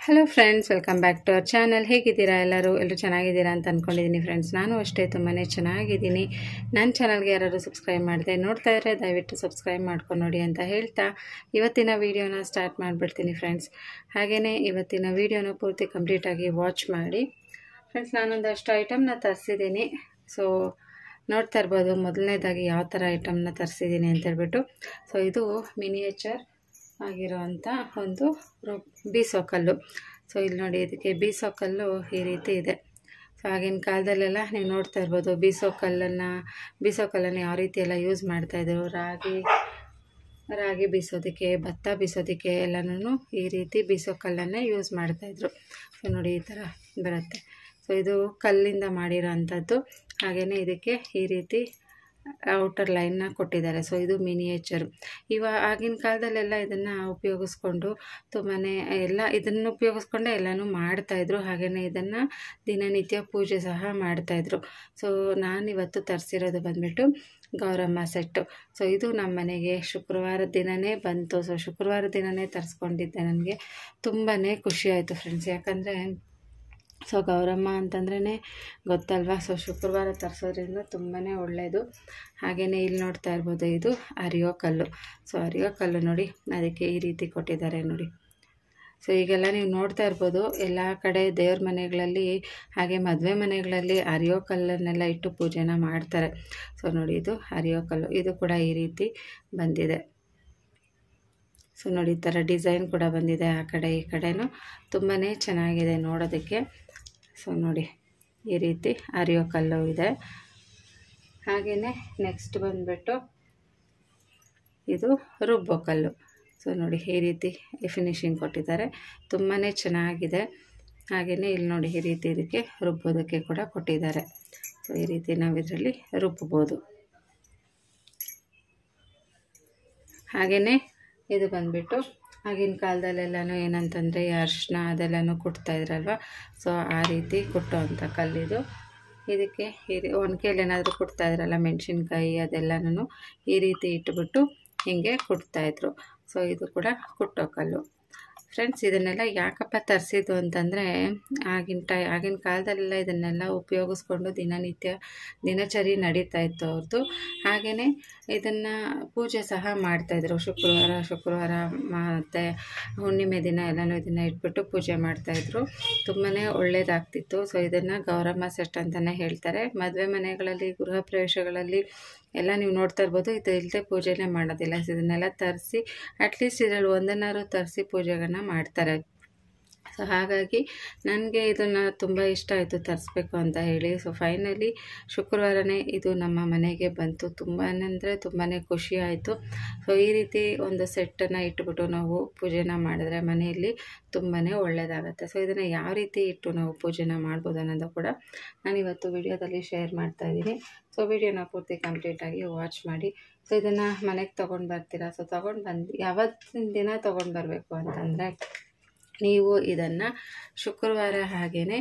hello friends welcome back to our channel ಹೇಗಿದ್ದೀರಾ ಎಲ್ಲರೂ ಎಲ್ಲರೂ ಚೆನ್ನಾಗಿದ್ದೀರಾ ಅಂತ ಅಂದ್ಕೊಂಡಿದ್ದೀನಿ ಫ್ರೆಂಡ್ಸ್ ನಾನು ಅಷ್ಟೇ ತುಂಬಾ ಚೆನ್ನಾಗಿದ್ದೀನಿ ನನ್ನ ಚಾನಲ್ಗೆ ಯಾರಾದರೂ ಸಬ್ಸ್ಕ್ರೈಬ್ ಮಾಡಿದೆ ನೋಡ್ತಾ ಇದ್ದರೆ ದಯವಿಟ್ಟು ಸಬ್ಸ್ಕ್ರೈಬ್ ಮಾಡ್ಕೊಂಡು ನೋಡಿ ಅಂತ ಹೇಳ್ತಾ ಇವತ್ತಿನ ವೀಡಿಯೋನ ಸ್ಟಾರ್ಟ್ ಮಾಡಿಬಿಡ್ತೀನಿ ಫ್ರೆಂಡ್ಸ್ ಹಾಗೆಯೇ ಇವತ್ತಿನ ವೀಡಿಯೋನ ಪೂರ್ತಿ ಕಂಪ್ಲೀಟಾಗಿ ವಾಚ್ ಮಾಡಿ ಫ್ರೆಂಡ್ಸ್ ನಾನೊಂದಷ್ಟು ಐಟಮ್ನ ತರಿಸಿದ್ದೀನಿ ಸೊ ನೋಡ್ತಾ ಇರ್ಬೋದು ಮೊದಲನೇದಾಗಿ ಯಾವ ಥರ ಐಟಮ್ನ ತರಿಸಿದ್ದೀನಿ ಅಂತೇಳ್ಬಿಟ್ಟು ಸೊ ಇದು ಮಿನಿಯೇಚರ್ ಆಗಿರೋವಂಥ ಒಂದು ರು- ಬೀಸೋ ಕಲ್ಲು ಸೊ ಇಲ್ಲಿ ನೋಡಿ ಇದಕ್ಕೆ ಬೀಸೋ ಕಲ್ಲು ಈ ರೀತಿ ಇದೆ ಸೊ ಆಗಿನ ಕಾಲದಲ್ಲೆಲ್ಲ ನೀವು ನೋಡ್ತಾ ಇರ್ಬೋದು ಬೀಸೋ ಕಲ್ಲನ್ನು ಬೀಸೋ ಕಲ್ಲನ್ನು ಯಾವ ರೀತಿ ಎಲ್ಲ ಯೂಸ್ ಮಾಡ್ತಾಯಿದ್ರು ರಾಗಿ ರಾಗಿ ಬೀಸೋದಕ್ಕೆ ಭತ್ತ ಬೀಸೋದಕ್ಕೆ ಎಲ್ಲನೂ ಈ ರೀತಿ ಬೀಸೋ ಕಲ್ಲನ್ನೇ ಯೂಸ್ ಮಾಡ್ತಾಯಿದ್ರು ಸೊ ನೋಡಿ ಈ ಥರ ಬರುತ್ತೆ ಸೊ ಇದು ಕಲ್ಲಿಂದ ಮಾಡಿರೋ ಅಂಥದ್ದು ಹಾಗೆಯೇ ಇದಕ್ಕೆ ಈ ರೀತಿ ಔಟರ್ ಲೈನ್ನ ಕೊಟ್ಟಿದ್ದಾರೆ ಸೊ ಇದು ಮಿನಿಯೇಚರ್ ಇವ ಆಗಿನ ಕಾಲದಲ್ಲೆಲ್ಲ ಇದನ್ನು ಉಪಯೋಗಿಸ್ಕೊಂಡು ತುಂಬಾ ಎಲ್ಲ ಇದನ್ನು ಉಪಯೋಗಿಸ್ಕೊಂಡೆ ಎಲ್ಲನೂ ಮಾಡ್ತಾಯಿದ್ರು ಹಾಗೆಯೇ ಇದನ್ನು ದಿನನಿತ್ಯ ಪೂಜೆ ಸಹ ಮಾಡ್ತಾಯಿದ್ರು ಸೊ ನಾನಿವತ್ತು ತರಿಸಿರೋದು ಬಂದ್ಬಿಟ್ಟು ಗೌರಮ್ಮ ಸೆಟ್ಟು ಸೊ ಇದು ನಮ್ಮ ಮನೆಗೆ ಶುಕ್ರವಾರ ದಿನವೇ ಬಂತು ಸೊ ಶುಕ್ರವಾರ ದಿನವೇ ತರಿಸ್ಕೊಂಡಿದ್ದೆ ನನಗೆ ತುಂಬಾ ಖುಷಿ ಆಯಿತು ಫ್ರೆಂಡ್ಸ್ ಯಾಕಂದರೆ ಸೊ ಗೌರಮ್ಮ ಅಂತಂದ್ರೇ ಗೊತ್ತಲ್ವಾ ಸೊ ಶುಕ್ರವಾರ ತರಿಸೋದ್ರಿಂದ ತುಂಬಾ ಒಳ್ಳೆಯದು ಹಾಗೆಯೇ ಇಲ್ಲಿ ನೋಡ್ತಾ ಇರ್ಬೋದು ಇದು ಅರಿಯೋ ಕಲ್ಲು ಸೊ ಅರಿಯೋ ಕಲ್ಲು ನೋಡಿ ಅದಕ್ಕೆ ಈ ರೀತಿ ಕೊಟ್ಟಿದ್ದಾರೆ ನೋಡಿ ಸೊ ಈಗೆಲ್ಲ ನೀವು ನೋಡ್ತಾ ಇರ್ಬೋದು ಎಲ್ಲ ಕಡೆ ದೇವ್ರ ಮನೆಗಳಲ್ಲಿ ಹಾಗೆ ಮದುವೆ ಮನೆಗಳಲ್ಲಿ ಅರಿಯೋ ಕಲ್ಲನ್ನೆಲ್ಲ ಇಟ್ಟು ಪೂಜೆನ ಮಾಡ್ತಾರೆ ಸೊ ನೋಡಿ ಇದು ಅರಿಯೋ ಕಲ್ಲು ಇದು ಕೂಡ ಈ ರೀತಿ ಬಂದಿದೆ ಸೊ ನೋಡಿ ಈ ಥರ ಡಿಸೈನ್ ಕೂಡ ಬಂದಿದೆ ಆ ಕಡೆ ಈ ಕಡೆನೂ ತುಂಬಾ ಚೆನ್ನಾಗಿದೆ ನೋಡೋದಕ್ಕೆ ಸೊ ನೋಡಿ ಈ ರೀತಿ ಅರಿಯೋ ಕಲ್ಲು ಇದೆ ಹಾಗೆಯೇ ನೆಕ್ಸ್ಟ್ ಬಂದುಬಿಟ್ಟು ಇದು ರುಬ್ಬೋ ಕಲ್ಲು ಸೊ ನೋಡಿ ಈ ರೀತಿ ಫಿನಿಶಿಂಗ್ ಕೊಟ್ಟಿದ್ದಾರೆ ತುಂಬಾ ಚೆನ್ನಾಗಿದೆ ಹಾಗೆಯೇ ಇಲ್ಲಿ ನೋಡಿ ಈ ರೀತಿ ಇದಕ್ಕೆ ರುಬ್ಬೋದಕ್ಕೆ ಕೂಡ ಕೊಟ್ಟಿದ್ದಾರೆ ಸೊ ಈ ರೀತಿ ನಾವು ಇದರಲ್ಲಿ ರುಬ್ಬೋದು ಹಾಗೆಯೇ ಇದು ಬಂದ್ಬಿಟ್ಟು ಆಗಿನ ಕಾಲದಲ್ಲೆಲ್ಲನೂ ಏನಂತಂದರೆ ಈ ಅರಿಶಿನ ಅದೆಲ್ಲನೂ ಕುಟ್ತಾಯಿದ್ರಲ್ವ ಸೊ ಆ ರೀತಿ ಕುಟ್ಟೋವಂಥ ಕಲ್ಲಿದು ಇದಕ್ಕೆ ಈ ರೀ ಒನಕೆಯಲ್ಲಿ ಏನಾದರೂ ಕುಟ್ತಾಯಿದ್ರಲ್ಲ ಮೆಣಸಿನ್ಕಾಯಿ ಅದೆಲ್ಲನೂ ಈ ರೀತಿ ಇಟ್ಬಿಟ್ಟು ಹೀಗೆ ಕುಟ್ತಾಯಿದ್ರು ಸೊ ಇದು ಕೂಡ ಕುಟ್ಟೋ ಕಲ್ಲು ಫ್ರೆಂಡ್ಸ್ ಇದನ್ನೆಲ್ಲ ಯಾಕಪ್ಪ ತರಿಸಿದ್ದು ಅಂತಂದರೆ ಆಗಿನ ಟೈ ಆಗಿನ ಕಾಲದಲ್ಲೆಲ್ಲ ಇದನ್ನೆಲ್ಲ ಉಪಯೋಗಿಸ್ಕೊಂಡು ದಿನನಿತ್ಯ ದಿನಚರಿ ನಡೀತಾ ಇತ್ತು ಅವ್ರದ್ದು ಹಾಗೆಯೇ ಇದನ್ನು ಪೂಜೆ ಸಹ ಮಾಡ್ತಾಯಿದ್ರು ಶುಕ್ರವಾರ ಶುಕ್ರವಾರ ಮತ್ತು ಹುಣ್ಣಿಮೆ ದಿನ ಎಲ್ಲನೂ ಇದನ್ನು ಇಟ್ಬಿಟ್ಟು ಪೂಜೆ ಮಾಡ್ತಾಯಿದ್ರು ತುಂಬಾ ಒಳ್ಳೆಯದಾಗ್ತಿತ್ತು ಸೊ ಇದನ್ನು ಗೌರಮ್ಮ ಸೆಟ್ ಅಂತಲೇ ಹೇಳ್ತಾರೆ ಮದುವೆ ಮನೆಗಳಲ್ಲಿ ಗೃಹ ಪ್ರವೇಶಗಳಲ್ಲಿ ಎಲ್ಲ ನೀವು ನೋಡ್ತಾ ಇರ್ಬೋದು ಇದು ಇಲ್ಲದೆ ಪೂಜೆನೇ ಮಾಡೋದಿಲ್ಲ ಸೊ ಇದನ್ನೆಲ್ಲ ತರಿಸಿ ಅಟ್ಲೀಸ್ಟ್ ಇದರಲ್ಲಿ ಒಂದನ್ನಾರು ತರಿಸಿ ಪೂಜೆಗಳನ್ನ ಮಾಡ್ತಾರೆ ಸೊ ಹಾಗಾಗಿ ನನಗೆ ಇದನ್ನು ತುಂಬ ಇಷ್ಟ ಆಯಿತು ತರಿಸ್ಬೇಕು ಅಂತ ಹೇಳಿ ಸೊ ಫೈನಲಿ ಶುಕ್ರವಾರನೇ ಇದು ನಮ್ಮ ಮನೆಗೆ ಬಂತು ತುಂಬಾ ಅಂದರೆ ತುಂಬಾ ಖುಷಿ ಆಯಿತು ಸೊ ಈ ರೀತಿ ಒಂದು ಸೆಟ್ಟನ್ನು ಇಟ್ಬಿಟ್ಟು ನಾವು ಪೂಜೆನ ಮಾಡಿದ್ರೆ ಮನೆಯಲ್ಲಿ ತುಂಬಾ ಒಳ್ಳೆಯದಾಗತ್ತೆ ಸೊ ಇದನ್ನು ಯಾವ ರೀತಿ ಇಟ್ಟು ನಾವು ಪೂಜೆನ ಮಾಡ್ಬೋದು ಅನ್ನೋದು ಕೂಡ ನಾನು ಇವತ್ತು ವಿಡಿಯೋದಲ್ಲಿ ಶೇರ್ ಮಾಡ್ತಾ ಇದ್ದೀನಿ ಸೊ ವಿಡಿಯೋನ ಪೂರ್ತಿ ಕಂಪ್ಲೀಟಾಗಿ ವಾಚ್ ಮಾಡಿ ಸೊ ಇದನ್ನು ಮನೆಗೆ ತೊಗೊಂಡು ಬರ್ತೀರಾ ಸೊ ತೊಗೊಂಡು ಬಂದು ಯಾವತ್ತಿನ ದಿನ ತೊಗೊಂಡು ಬರಬೇಕು ಅಂತಂದರೆ ನೀವು ಇದನ್ನು ಶುಕ್ರವಾರ ಹಾಗೆಯೇ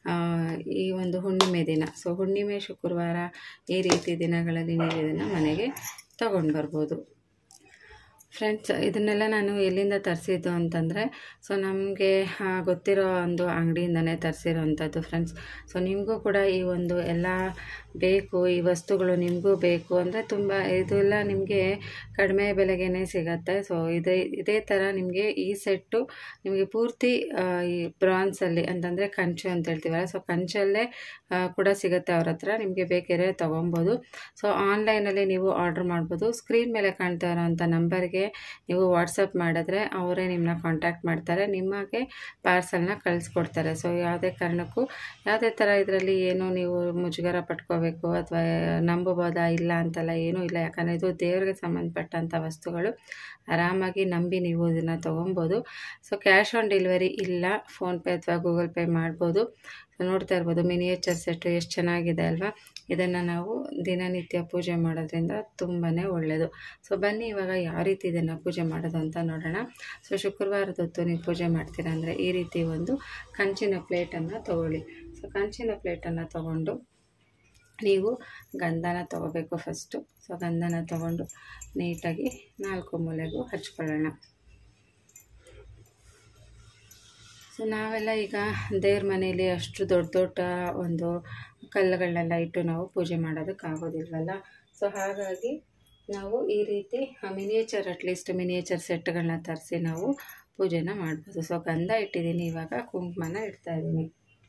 ಈ ಒಂದು ಹುಣ್ಣಿಮೆ ದಿನ ಸೊ ಹುಣ್ಣಿಮೆ ಶುಕ್ರವಾರ ಈ ರೀತಿ ದಿನಗಳಲ್ಲಿ ನೀವು ಇದನ್ನು ಮನೆಗೆ ತಗೊಂಡು ಬರ್ಬೋದು ಫ್ರೆಂಡ್ಸ್ ಇದನ್ನೆಲ್ಲ ನಾನು ಎಲ್ಲಿಂದ ತರಿಸಿದ್ದು ಅಂತಂದರೆ ಸೊ ನಮಗೆ ಗೊತ್ತಿರೋ ಒಂದು ಅಂಗಡಿಯಿಂದನೇ ತರಿಸಿರೋವಂಥದ್ದು ಫ್ರೆಂಡ್ಸ್ ಸೊ ನಿಮಗೂ ಕೂಡ ಈ ಒಂದು ಎಲ್ಲ ಬೇಕು ಈ ವಸ್ತುಗಳು ನಿಮಗೂ ಬೇಕು ಅಂದರೆ ತುಂಬ ಇದೆಲ್ಲ ನಿಮಗೆ ಕಡಿಮೆ ಬೆಲೆಗೇ ಸಿಗತ್ತೆ ಸೊ ಇದೇ ಇದೇ ಥರ ನಿಮಗೆ ಈ ಸೆಟ್ಟು ನಿಮಗೆ ಪೂರ್ತಿ ಆ, ಈ ಬ್ರಾನ್ಸಲ್ಲಿ ಅಂತಂದರೆ ಕಂಚು ಅಂತ ಹೇಳ್ತೀವಲ್ಲ ಸೊ ಕಂಚಲ್ಲೇ ಆ, ಕೂಡ ಸಿಗುತ್ತೆ ಅವ್ರ ಹತ್ರ ನಿಮಗೆ ಬೇಕಿದ್ರೆ ತೊಗೊಬೋದು ಸೊ ಆನ್ಲೈನಲ್ಲಿ ನೀವು ಆರ್ಡ್ರ್ ಮಾಡ್ಬೋದು ಸ್ಕ್ರೀನ್ ಮೇಲೆ ಕಾಣ್ತಾ ಇರೋವಂಥ ನಂಬರ್ಗೆ ನೀವು ವಾಟ್ಸಪ್ ಮಾಡಿದ್ರೆ ಅವರೇ ನಿಮ್ಮನ್ನ ಕಾಂಟ್ಯಾಕ್ಟ್ ಮಾಡ್ತಾರೆ ನಿಮಗೆ ಪಾರ್ಸಲ್ನ ಕಳಿಸ್ಕೊಡ್ತಾರೆ ಸೊ ಯಾವುದೇ ಕಾರಣಕ್ಕೂ ಯಾವುದೇ ಥರ ಇದರಲ್ಲಿ ಏನು ನೀವು ಮುಜುಗರ ಪಟ್ಕೋಬೇಕು ಅಥವಾ ನಂಬಬೋದಾ ಇಲ್ಲ ಅಂತೆಲ್ಲ ಏನೂ ಇಲ್ಲ ಯಾಕಂದರೆ ಇದು ದೇವ್ರಿಗೆ ಸಂಬಂಧಪಟ್ಟಂಥ ವಸ್ತುಗಳು ಆರಾಮಾಗಿ ನಂಬಿ ನೀವು ಇದನ್ನು ತೊಗೊಬೋದು ಸೊ ಕ್ಯಾಶ್ ಆನ್ ಡೆಲಿವರಿ ಇಲ್ಲ ಫೋನ್ಪೇ ಅಥವಾ ಗೂಗಲ್ ಪೇ ಮಾಡ್ಬೋದು ಸೊ ನೋಡ್ತಾ ಇರ್ಬೋದು ಮಿನಿಯೇಚರ್ ಸೆಟ್ಟು ಎಷ್ಟು ಚೆನ್ನಾಗಿದೆ ಅಲ್ವಾ ಇದನ್ನು ನಾವು ದಿನನಿತ್ಯ ಪೂಜೆ ಮಾಡೋದ್ರಿಂದ ತುಂಬಾ ಒಳ್ಳೆಯದು ಸೊ ಬನ್ನಿ ಇವಾಗ ಯಾವ ರೀತಿ ಇದನ್ನು ಪೂಜೆ ಮಾಡೋದು ಅಂತ ನೋಡೋಣ ಸೊ ಶುಕ್ರವಾರದ ಹೊತ್ತು ನೀವು ಪೂಜೆ ಮಾಡ್ತೀರಾ ಅಂದರೆ ಈ ರೀತಿ ಒಂದು ಕಂಚಿನ ಪ್ಲೇಟನ್ನು ತೊಗೊಳ್ಳಿ ಸೊ ಕಂಚಿನ ಪ್ಲೇಟನ್ನು ತೊಗೊಂಡು ನೀವು ಗಂಧನ ತೊಗೋಬೇಕು ಫಸ್ಟು ಸೊ ಗಂಧನ ತೊಗೊಂಡು ನೀಟಾಗಿ ನಾಲ್ಕು ಮೂಲೆಗೂ ಹಚ್ಕೊಳ್ಳೋಣ ಸೊ ನಾವೆಲ್ಲ ಈಗ ದೇವ್ರ ಮನೆಯಲ್ಲಿ ಅಷ್ಟು ದೊಡ್ಡ ದೊಡ್ಡ ಒಂದು ಕಲ್ಲುಗಳನ್ನೆಲ್ಲ ಇಟ್ಟು ನಾವು ಪೂಜೆ ಮಾಡೋದಕ್ಕಾಗೋದಿಲ್ವಲ್ಲ ಸೊ ಹಾಗಾಗಿ ನಾವು ಈ ರೀತಿ ಮಿನಿಯೇಚರ್ ಅಟ್ಲೀಸ್ಟ್ ಮಿನಿಯೇಚರ್ ಸೆಟ್ಗಳನ್ನ ತರಿಸಿ ನಾವು ಪೂಜೆನ ಮಾಡ್ಬೋದು ಸೊ ಗಂಧ ಇಟ್ಟಿದ್ದೀನಿ ಇವಾಗ ಕುಂಕುಮನ ಇಡ್ತಾ ಇದ್ದೀನಿ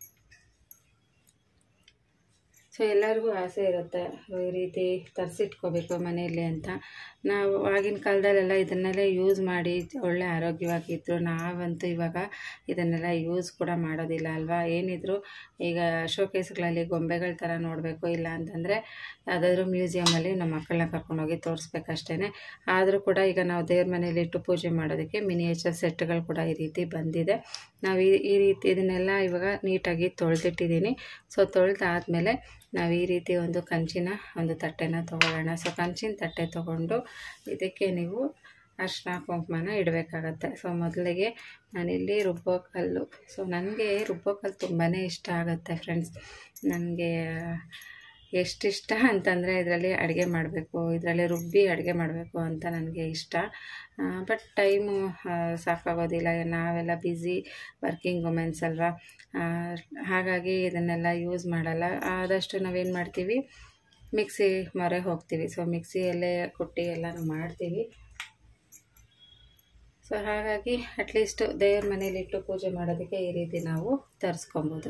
ಸೊ ಎಲ್ಲರಿಗೂ ಆಸೆ ಇರುತ್ತೆ ಈ ರೀತಿ ತರಿಸಿಟ್ಕೋಬೇಕು ಮನೆಯಲ್ಲಿ ಅಂತ ನಾವು ಆಗಿನ ಕಾಲದಲ್ಲೆಲ್ಲ ಇದನ್ನೆಲ್ಲ ಯೂಸ್ ಮಾಡಿ ಒಳ್ಳೆ ಆರೋಗ್ಯವಾಗಿದ್ದರು ನಾವಂತೂ ಇವಾಗ ಇದನ್ನೆಲ್ಲ ಯೂಸ್ ಕೂಡ ಮಾಡೋದಿಲ್ಲ ಅಲ್ವಾ ಏನಿದ್ರು ಈಗ ಶೋಕೇಸ್ಗಳಲ್ಲಿ ಗೊಂಬೆಗಳ ಥರ ನೋಡಬೇಕು ಇಲ್ಲ ಅಂತಂದರೆ ಯಾವುದಾದ್ರೂ ಮ್ಯೂಸಿಯಮಲ್ಲಿ ನಮ್ಮ ಮಕ್ಕಳನ್ನ ಕರ್ಕೊಂಡೋಗಿ ತೋರಿಸ್ಬೇಕಷ್ಟೇ ಆದರೂ ಕೂಡ ಈಗ ನಾವು ದೇವ್ರ ಮನೇಲಿ ಇಟ್ಟು ಪೂಜೆ ಮಾಡೋದಕ್ಕೆ ಮಿನಿಯೇಚರ್ ಸೆಟ್ಗಳು ಕೂಡ ಈ ರೀತಿ ಬಂದಿದೆ ನಾವು ಈ ಈ ರೀತಿ ಇದನ್ನೆಲ್ಲ ಇವಾಗ ನೀಟಾಗಿ ತೊಳೆದಿಟ್ಟಿದ್ದೀನಿ ಸೊ ತೊಳೆದಾದ್ಮೇಲೆ ನಾವು ಈ ರೀತಿ ಒಂದು ಕಂಚಿನ ಒಂದು ತಟ್ಟೆನ ತೊಗೊಳ್ಳೋಣ ಸೊ ಕಂಚಿನ ತಟ್ಟೆ ತೊಗೊಂಡು ಇದಕ್ಕೆ ನೀವು ಅರಿಶಿನ ಕುಂಕುಮನ ಇಡಬೇಕಾಗತ್ತೆ ಸೊ ಮೊದಲಿಗೆ ನಾನಿಲ್ಲಿ ರುಬ್ಬೋ ಕಲ್ಲು ಸೊ ನನಗೆ ರುಬ್ಬೋ ಕಲ್ಲು ತುಂಬಾ ಇಷ್ಟ ಆಗುತ್ತೆ ಫ್ರೆಂಡ್ಸ್ ನನಗೆ ಎಷ್ಟಿಷ್ಟ ಅಂತಂದರೆ ಇದರಲ್ಲಿ ಅಡುಗೆ ಮಾಡಬೇಕು ಇದರಲ್ಲಿ ರುಬ್ಬಿ ಅಡುಗೆ ಮಾಡಬೇಕು ಅಂತ ನನಗೆ ಇಷ್ಟ ಬಟ್ ಟೈಮು ಸಾಕಾಗೋದಿಲ್ಲ ನಾವೆಲ್ಲ ಬ್ಯುಸಿ ವರ್ಕಿಂಗ್ ವುಮೆನ್ಸ್ ಅಲ್ವಾ ಹಾಗಾಗಿ ಇದನ್ನೆಲ್ಲ ಯೂಸ್ ಮಾಡಲ್ಲ ಆದಷ್ಟು ನಾವೇನು ಮಾಡ್ತೀವಿ ಮಿಕ್ಸಿ ಮೊರೆ ಹೋಗ್ತೀವಿ ಸೊ ಮಿಕ್ಸಿಯಲ್ಲೇ ಕುಟ್ಟಿ ಎಲ್ಲನೂ ಮಾಡ್ತೀವಿ ಸೊ ಹಾಗಾಗಿ ಅಟ್ಲೀಸ್ಟ್ ದೇವ್ರ ಮನೇಲಿಟ್ಟು ಪೂಜೆ ಮಾಡೋದಕ್ಕೆ ಈ ರೀತಿ ನಾವು ತರಿಸ್ಕೊಬೋದು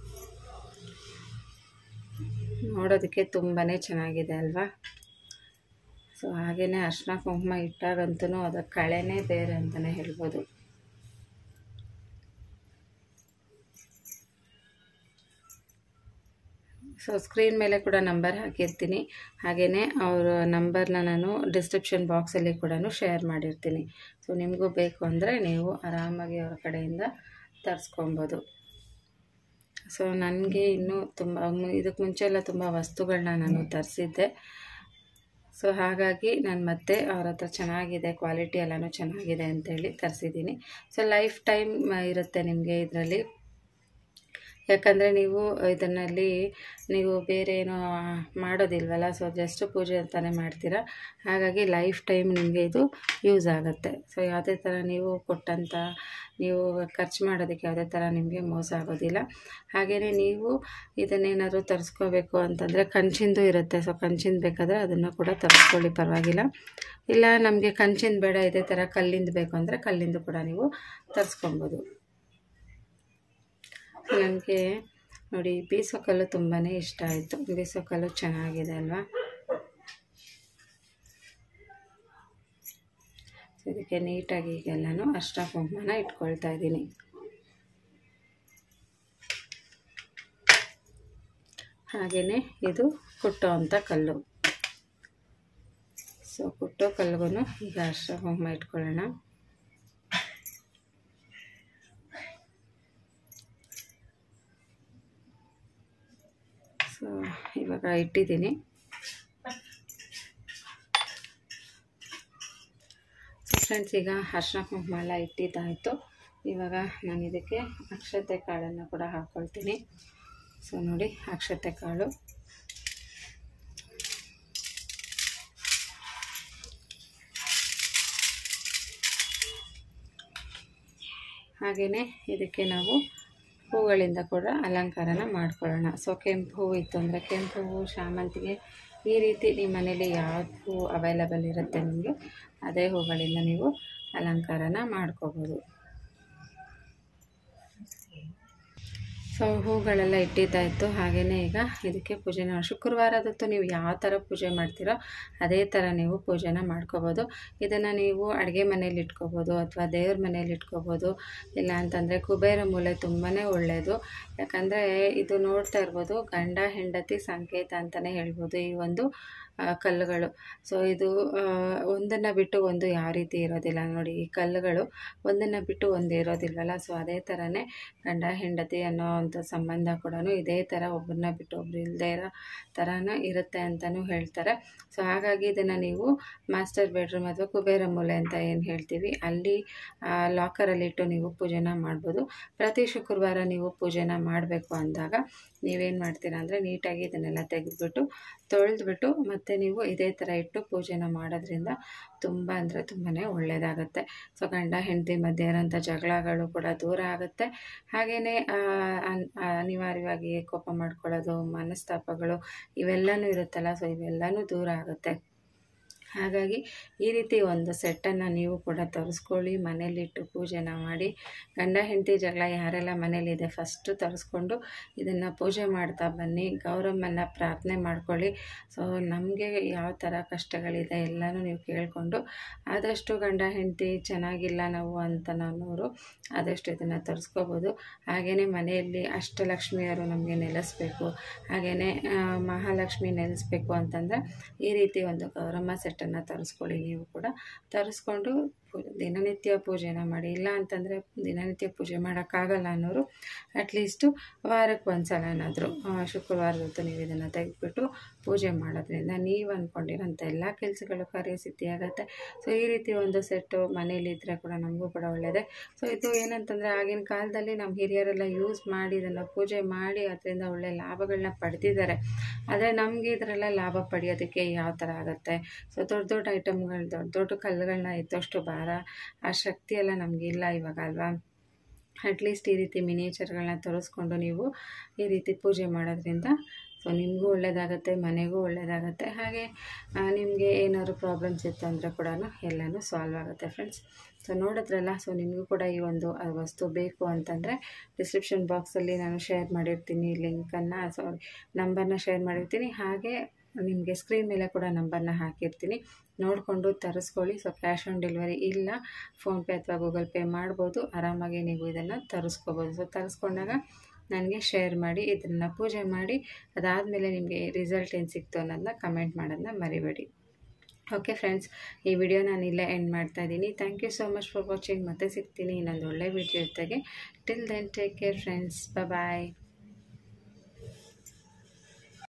ನೋಡೋದಕ್ಕೆ ತುಂಬಾ ಚೆನ್ನಾಗಿದೆ ಅಲ್ವಾ ಸೊ ಹಾಗೆಯೇ ಅರ್ಶಿನ ಕುಂಕುಮ ಇಟ್ಟಾಗಂತೂ ಅದರ ಕಳೆನೇ ಬೇರೆ ಅಂತಲೇ ಹೇಳ್ಬೋದು ಸೊ ಸ್ಕ್ರೀನ್ ಮೇಲೆ ಕೂಡ ನಂಬರ್ ಹಾಕಿರ್ತೀನಿ ಹಾಗೆಯೇ ಅವರ ನಂಬರ್ನ ನಾನು ಡಿಸ್ಕ್ರಿಪ್ಷನ್ ಬಾಕ್ಸಲ್ಲಿ ಕೂಡ ಶೇರ್ ಮಾಡಿರ್ತೀನಿ ಸೊ ನಿಮಗೂ ಬೇಕು ಅಂದರೆ ನೀವು ಆರಾಮಾಗಿ ಅವರ ಕಡೆಯಿಂದ ತರಿಸ್ಕೊಬೋದು ಸೊ ನನಗೆ ಇನ್ನೂ ತುಂಬ ಇದಕ್ಕೆ ಮುಂಚೆ ಎಲ್ಲ ತುಂಬ ವಸ್ತುಗಳನ್ನ ನಾನು ತರಿಸಿದ್ದೆ ಸೊ ಹಾಗಾಗಿ ನಾನು ಮತ್ತೆ ಅವ್ರ ಹತ್ರ ಚೆನ್ನಾಗಿದೆ ಕ್ವಾಲಿಟಿ ಎಲ್ಲನೂ ಚೆನ್ನಾಗಿದೆ ಅಂತೇಳಿ ತರಿಸಿದ್ದೀನಿ ಸೊ ಲೈಫ್ ಟೈಮ್ ಇರುತ್ತೆ ನಿಮಗೆ ಇದರಲ್ಲಿ ಯಾಕಂದರೆ ನೀವು ಇದನ್ನಲ್ಲಿ ನೀವು ಬೇರೆ ಏನೋ ಮಾಡೋದಿಲ್ವಲ್ಲ ಸೊ ಜಸ್ಟ್ ಪೂಜೆ ಅಂತಾನೆ ಮಾಡ್ತೀರಾ ಹಾಗಾಗಿ ಲೈಫ್ ಟೈಮ್ ನಿಮಗೆ ಇದು ಯೂಸ್ ಆಗುತ್ತೆ ಸೊ ಯಾವುದೇ ಥರ ನೀವು ಕೊಟ್ಟಂಥ ನೀವು ಖರ್ಚು ಮಾಡೋದಕ್ಕೆ ಯಾವುದೇ ಥರ ನಿಮಗೆ ಮೋಸ ಆಗೋದಿಲ್ಲ ಹಾಗೆಯೇ ನೀವು ಇದನ್ನೇನಾದರೂ ತರಿಸ್ಕೋಬೇಕು ಅಂತಂದರೆ ಕಂಚಿಂದು ಇರುತ್ತೆ ಸೊ ಕಂಚಿಂದು ಬೇಕಾದರೆ ಅದನ್ನು ಕೂಡ ತರಿಸ್ಕೊಳ್ಳಿ ಪರವಾಗಿಲ್ಲ ಇಲ್ಲ ನಮಗೆ ಕಂಚಿಂದು ಬೇಡ ಇದೇ ಥರ ಕಲ್ಲಿಂದು ಬೇಕು ಅಂದರೆ ಕಲ್ಲಿಂದು ಕೂಡ ನೀವು ತರಿಸ್ಕೊಬೋದು ನನಗೆ ನೋಡಿ ಬೀಸೋ ಕಲ್ಲು ತುಂಬಾ ಇಷ್ಟ ಆಯಿತು ಬೀಸೋ ಕಲ್ಲು ಚೆನ್ನಾಗಿದೆ ಅಲ್ವಾ ಇದಕ್ಕೆ ನೀಟಾಗಿ ಈಗೆಲ್ಲನೂ ಅಷ್ಟ ಕುಂಕುಮನ ಇಟ್ಕೊಳ್ತಾ ಇದ್ದೀನಿ ಹಾಗೆಯೇ ಇದು ಕುಟ್ಟೋ ಅಂಥ ಕಲ್ಲು ಸೊ ಕುಟ್ಟೋ ಕಲ್ಗೂ ಈಗ ಅಷ್ಟ ಕುಂಕುಮ ಇಟ್ಕೊಳ್ಳೋಣ ಸೊ ಇವಾಗ ಇಟ್ಟಿದ್ದೀನಿ ಸೊ ಫ್ರೆಂಡ್ಸ್ ಈಗ ಅರ್ಶಿನ ಕುಂಕುಮ ಎಲ್ಲ ಇಟ್ಟಿದ್ದಾಯಿತು ಇವಾಗ ನಾನು ಇದಕ್ಕೆ ಅಕ್ಷತೆ ಕಾಳನ್ನು ಕೂಡ ಹಾಕ್ಕೊಳ್ತೀನಿ ಸೊ ನೋಡಿ ಅಕ್ಷತೆ ಕಾಳು ಹಾಗೆಯೇ ಇದಕ್ಕೆ ನಾವು ಹೂಗಳಿಂದ ಕೂಡ ಅಲಂಕಾರನ ಮಾಡ್ಕೊಳ್ಳೋಣ ಸೊ ಕೆಂಪು ಹೂವು ಇತ್ತು ಅಂದರೆ ಕೆಂಪು ಹೂವು ಶಾಮಂತಿಗೆ ಈ ರೀತಿ ನಿಮ್ಮ ಮನೇಲಿ ಯಾವ ಹೂವು ಅವೈಲಬಲ್ ಇರುತ್ತೆ ನಿಮಗೆ ಅದೇ ಹೂಗಳಿಂದ ನೀವು ಅಲಂಕಾರನ ಮಾಡ್ಕೋಬೋದು ಸೊ ಹೂಗಳೆಲ್ಲ ಇಟ್ಟಿದ್ದಾಯಿತು ಹಾಗೆಯೇ ಈಗ ಇದಕ್ಕೆ ಪೂಜೆನ ಶುಕ್ರವಾರದತ್ತು ನೀವು ಯಾವ ಥರ ಪೂಜೆ ಮಾಡ್ತೀರೋ ಅದೇ ಥರ ನೀವು ಪೂಜೆನ ಮಾಡ್ಕೋಬೋದು ಇದನ್ನು ನೀವು ಅಡುಗೆ ಮನೇಲಿ ಇಟ್ಕೋಬೋದು ಅಥವಾ ದೇವ್ರ ಮನೇಲಿ ಇಟ್ಕೋಬೋದು ಇಲ್ಲ ಅಂತಂದರೆ ಕುಬೇರ ಮೂಲೆ ತುಂಬಾ ಒಳ್ಳೆಯದು ಯಾಕಂದರೆ ಇದು ನೋಡ್ತಾ ಇರ್ಬೋದು ಗಂಡ ಹೆಂಡತಿ ಸಂಕೇತ ಅಂತಲೇ ಹೇಳ್ಬೋದು ಈ ಒಂದು ಕಲ್ಲುಗಳು ಸೊ ಇದು ಒಂದನ್ನು ಬಿಟ್ಟು ಒಂದು ಯಾವ ರೀತಿ ಇರೋದಿಲ್ಲ ನೋಡಿ ಈ ಕಲ್ಲುಗಳು ಒಂದನ್ನು ಬಿಟ್ಟು ಒಂದು ಇರೋದಿಲ್ವಲ್ಲ ಸೊ ಅದೇ ಥರನೇ ಗಂಡ ಹೆಂಡತಿ ಅನ್ನೋ ಅಂಥ ಸಂಬಂಧ ಕೂಡ ಇದೇ ಥರ ಒಬ್ಬರನ್ನ ಬಿಟ್ಟು ಒಬ್ರು ಇಲ್ಲದೇ ಇರೋ ಥರನ ಇರುತ್ತೆ ಅಂತಲೂ ಹೇಳ್ತಾರೆ ಸೊ ಹಾಗಾಗಿ ಇದನ್ನು ನೀವು ಮಾಸ್ಟರ್ ಬೆಡ್ರೂಮ್ ಅಥವಾ ಕುಬೇರ ಮೂಲೆ ಅಂತ ಏನು ಹೇಳ್ತೀವಿ ಅಲ್ಲಿ ಲಾಕರಲ್ಲಿಟ್ಟು ನೀವು ಪೂಜೆನ ಮಾಡ್ಬೋದು ಪ್ರತಿ ಶುಕ್ರವಾರ ನೀವು ಪೂಜೆನ ಮಾಡಬೇಕು ಅಂದಾಗ ನೀವೇನು ಮಾಡ್ತೀರಾ ಅಂದರೆ ನೀಟಾಗಿ ಇದನ್ನೆಲ್ಲ ತೆಗೆದುಬಿಟ್ಟು ತೊಳೆದ್ಬಿಟ್ಟು ಮತ್ತು ಮತ್ತೆ ನೀವು ಇದೇ ಥರ ಇಟ್ಟು ಪೂಜೆನ ಮಾಡೋದ್ರಿಂದ ತುಂಬ ಅಂದರೆ ತುಂಬಾ ಒಳ್ಳೆಯದಾಗುತ್ತೆ ಸೊ ಗಂಡ ಹೆಂಡತಿ ಮಧ್ಯೆ ಇರೋಂಥ ಜಗಳಗಳು ಕೂಡ ದೂರ ಆಗುತ್ತೆ ಹಾಗೆಯೇ ಅನಿವಾರ್ಯವಾಗಿ ಕೋಪ ಮಾಡ್ಕೊಳ್ಳೋದು ಮನಸ್ತಾಪಗಳು ಇವೆಲ್ಲನೂ ಇರುತ್ತಲ್ಲ ಸೊ ಇವೆಲ್ಲನೂ ದೂರ ಆಗುತ್ತೆ ಹಾಗಾಗಿ ಈ ರೀತಿ ಒಂದು ಸೆಟ್ಟನ್ನು ನೀವು ಕೂಡ ತರಿಸ್ಕೊಳ್ಳಿ ಮನೇಲಿಟ್ಟು ಪೂಜೆನ ಮಾಡಿ ಗಂಡ ಹೆಂಡತಿ ಜಗಳ ಯಾರೆಲ್ಲ ಮನೇಲಿದೆ ಫಸ್ಟು ತರಿಸ್ಕೊಂಡು ಇದನ್ನು ಪೂಜೆ ಮಾಡ್ತಾ ಬನ್ನಿ ಗೌರಮ್ಮನ ಪ್ರಾರ್ಥನೆ ಮಾಡ್ಕೊಳ್ಳಿ ಸೊ ನಮಗೆ ಯಾವ ಥರ ಕಷ್ಟಗಳಿದೆ ಎಲ್ಲನೂ ನೀವು ಕೇಳಿಕೊಂಡು ಆದಷ್ಟು ಗಂಡ ಹೆಂಡತಿ ಚೆನ್ನಾಗಿಲ್ಲ ನಾವು ಅಂತ ನನ್ನವರು ಆದಷ್ಟು ಇದನ್ನು ತರಿಸ್ಕೋಬೋದು ಹಾಗೆಯೇ ಮನೆಯಲ್ಲಿ ಅಷ್ಟಲಕ್ಷ್ಮಿಯರು ನಮಗೆ ನೆಲೆಸಬೇಕು ಹಾಗೆಯೇ ಮಹಾಲಕ್ಷ್ಮಿ ನೆಲೆಸಬೇಕು ಅಂತಂದರೆ ಈ ರೀತಿ ಒಂದು ಗೌರಮ್ಮ ಸೆಟ್ಟನ್ನು ತರಿಸ್ಕೊಳ್ಳಿ ನೀವು ಕೂಡ ತರಿಸ್ಕೊಂಡು ಪೂ ದಿನನಿತ್ಯ ಪೂಜೆನ ಮಾಡಿ ಇಲ್ಲ ಅಂತಂದರೆ ದಿನನಿತ್ಯ ಪೂಜೆ ಮಾಡೋಕ್ಕಾಗಲ್ಲ ಅನ್ನೋರು ಅಟ್ಲೀಸ್ಟು ವಾರಕ್ಕೆ ಒಂದು ಸಲನಾದರೂ ಶುಕ್ರವಾರದ ಹೊತ್ತು ನೀವು ಇದನ್ನು ತೆಗೆದುಬಿಟ್ಟು ಪೂಜೆ ಮಾಡೋದ್ರಿಂದ ನೀವು ಅಂದ್ಕೊಂಡಿರೋಂಥ ಎಲ್ಲ ಕೆಲಸಗಳು ಕಾರ್ಯಸಿದ್ಧಿಯಾಗತ್ತೆ ಸೊ ಈ ರೀತಿ ಒಂದು ಸೆಟ್ಟು ಮನೇಲಿದ್ದರೆ ಕೂಡ ನಮಗೂ ಕೂಡ ಒಳ್ಳೆಯದೇ ಸೊ ಇದು ಏನಂತಂದರೆ ಆಗಿನ ಕಾಲದಲ್ಲಿ ನಮ್ಮ ಹಿರಿಯರೆಲ್ಲ ಯೂಸ್ ಮಾಡಿ ಇದನ್ನು ಪೂಜೆ ಮಾಡಿ ಅದರಿಂದ ಒಳ್ಳೆಯ ಲಾಭಗಳನ್ನ ಪಡೆದಿದ್ದಾರೆ ಆದರೆ ನಮಗೆ ಇದರೆಲ್ಲ ಲಾಭ ಪಡೆಯೋದಕ್ಕೆ ಯಾವ ಥರ ಆಗುತ್ತೆ ಸೊ ದೊಡ್ಡ ದೊಡ್ಡ ಐಟಮ್ಗಳು ದೊಡ್ಡ ದೊಡ್ಡ ಕಲ್ಲುಗಳನ್ನ ಎತ್ತೋಷ್ಟು ಭಾರ ಆ ಶಕ್ತಿ ಎಲ್ಲ ನಮಗಿಲ್ಲ ಇವಾಗ ಅಲ್ವಾ ಅಟ್ಲೀಸ್ಟ್ ಈ ರೀತಿ ಮಿನಿಯೇಚರ್ಗಳನ್ನ ತರಿಸ್ಕೊಂಡು ನೀವು ಈ ರೀತಿ ಪೂಜೆ ಮಾಡೋದ್ರಿಂದ ಸೊ ನಿಮಗೂ ಒಳ್ಳೆಯದಾಗುತ್ತೆ ಮನೆಗೂ ಒಳ್ಳೆಯದಾಗುತ್ತೆ ಹಾಗೆ ನಿಮಗೆ ಏನಾದ್ರು ಪ್ರಾಬ್ಲಮ್ಸ್ ಇತ್ತು ಅಂದರೆ ಕೂಡ ಎಲ್ಲನೂ ಸಾಲ್ವ್ ಆಗುತ್ತೆ ಫ್ರೆಂಡ್ಸ್ ಸೊ ನೋಡಿದ್ರಲ್ಲ ಸೊ ನಿಮಗೂ ಕೂಡ ಈ ಒಂದು ಆ ವಸ್ತು ಬೇಕು ಅಂತಂದರೆ ಡಿಸ್ಕ್ರಿಪ್ಷನ್ ಬಾಕ್ಸಲ್ಲಿ ನಾನು ಶೇರ್ ಮಾಡಿರ್ತೀನಿ ಲಿಂಕನ್ನು ಸಾರಿ ನಂಬರ್ನ ಶೇರ್ ಮಾಡಿರ್ತೀನಿ ಹಾಗೆ ನಿಮಗೆ ಸ್ಕ್ರೀನ್ ಮೇಲೆ ಕೂಡ ನಂಬರ್ನ ಹಾಕಿರ್ತೀನಿ ನೋಡಿಕೊಂಡು ತರಿಸ್ಕೊಳ್ಳಿ ಸೊ ಕ್ಯಾಶ್ ಆನ್ ಡೆಲಿವರಿ ಇಲ್ಲ ಫೋನ್ಪೇ ಅಥವಾ ಗೂಗಲ್ ಪೇ ಮಾಡ್ಬೋದು ಆರಾಮಾಗಿ ನೀವು ಇದನ್ನು ತರಿಸ್ಕೋಬೋದು ಸೊ ತರಿಸ್ಕೊಂಡಾಗ ನನಗೆ ಶೇರ್ ಮಾಡಿ ಇದನ್ನು ಪೂಜೆ ಮಾಡಿ ಅದಾದಮೇಲೆ ನಿಮಗೆ ರಿಸಲ್ಟ್ ಏನು ಸಿಕ್ತು ಅನ್ನೋದನ್ನ ಕಮೆಂಟ್ ಮಾಡೋದನ್ನ ಮರಿಬೇಡಿ ಓಕೆ ಫ್ರೆಂಡ್ಸ್ ಈ ವಿಡಿಯೋ ನಾನು ಇಲ್ಲೇ ಎಂಡ್ ಮಾಡ್ತಾ ಇದ್ದೀನಿ thank you so much for watching ಮತ್ತೆ ಸಿಗ್ತೀನಿ ಇನ್ನೊಂದು ಒಳ್ಳೆ ವಿಡಿಯೋ ಜೊತೆಗೆ till then take care friends ಬಾಯ್